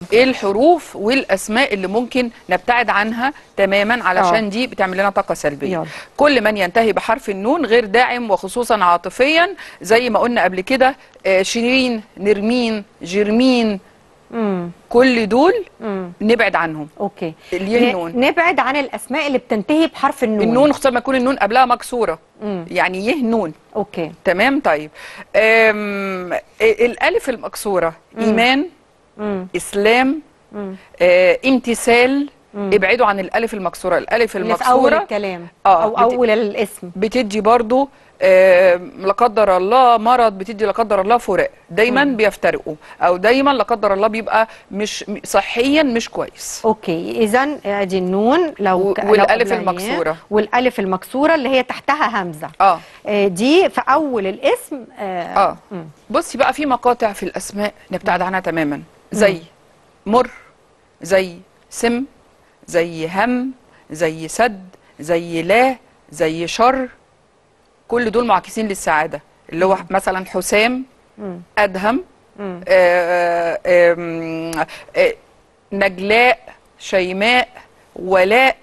ايه الحروف والاسماء اللي ممكن نبتعد عنها تماما علشان آه. دي بتعمل لنا طاقه سلبيه يلا. كل من ينتهي بحرف النون غير داعم وخصوصا عاطفيا زي ما قلنا قبل كده آه، شيرين نرمين جرمين امم كل دول امم نبعد عنهم اوكي اليه ن- نون. نبعد عن الاسماء اللي بتنتهي بحرف النون النون خصوصا ما يكون النون قبلها مكسوره مم. يعني يه نون اوكي تمام طيب أم الالف المكسوره ايمان امم اسلام امم آه، امتثال ابعدوا عن الالف المكسوره الالف اللي في اول المكسوره الكلام آه، او بت- اول الاسم بتدي برضو آه، لا قدر الله مرض بتدي لا قدر الله فراق دايما بيفترقوا او دايما لا قدر الله بيبقى مش صحيا مش كويس اوكي اذا ادي النون لو و- ك- لو والألف قبلها المكسورة. ياء، والالف المكسوره اللي هي تحتها همزه اه آه، دي في اول الاسم اه, اه مم. بصي بقى في مقاطع في الاسماء نبتعد عنها تماما زي مر زي سم زي هم زي سد زي لا زي شر كل دول معاكسين للسعاده اللي هو مثلا حسام مم. ادهم مم. آه، آم، آه، نجلاء شيماء ولاء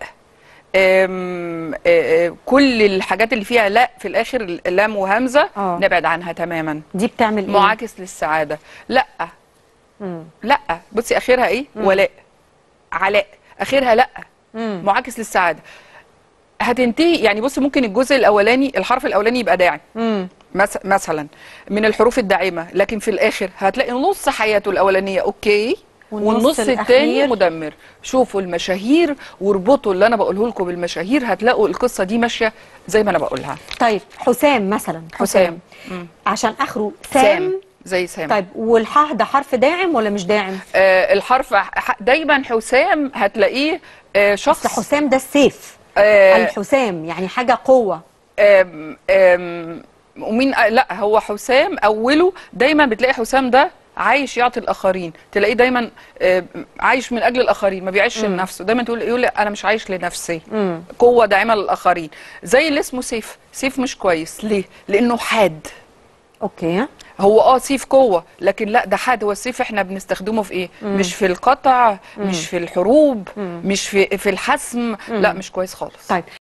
آم، آه، آه، كل الحاجات اللي فيها لا في الاخر لام وهمزه آه. نبعد عنها تماما دي بتعمل ايه معاكس للسعاده لا مم. لا بصي اخرها ايه ولاء علاء اخرها لا مم. معاكس للسعاده هتنتهي يعني بصي ممكن الجزء الاولاني الحرف الاولاني يبقى داعم مم. مس- مثلا من الحروف الداعمه لكن في الاخر هتلاقي نص حياته الاولانيه اوكي والنص والنص الثاني الأخير؟ مدمر شوفوا المشاهير واربطوا اللي انا بقوله لكم بالمشاهير هتلاقوا القصه دي ماشيه زي ما انا بقولها طيب حسام مثلا حسام مم. عشان اخره سام, سام زي سام طيب والحاء ده حرف داعم ولا مش داعم آه الحرف ح- دايما حسام هتلاقيه آه شخص اصل حسام ده السيف آه الحسام يعني حاجه قوه آم آم ومين آه، لا هو حسام اوله دايما بتلاقي حسام ده عايش يعطي الاخرين تلاقيه دايما آم، عايش من اجل الاخرين ما بيعيش لنفسه دايما تقول يقول انا مش عايش لنفسي مم. قوه داعمه للاخرين زي اللي اسمه سيف سيف مش كويس ليه لانه حاد اوكي هو اه سيف قوه لكن لا ده حاد هو السيف احنا بنستخدمه في ايه مش في القطع مش في الحروب مش في في الحسم لا مش كويس خالص طيب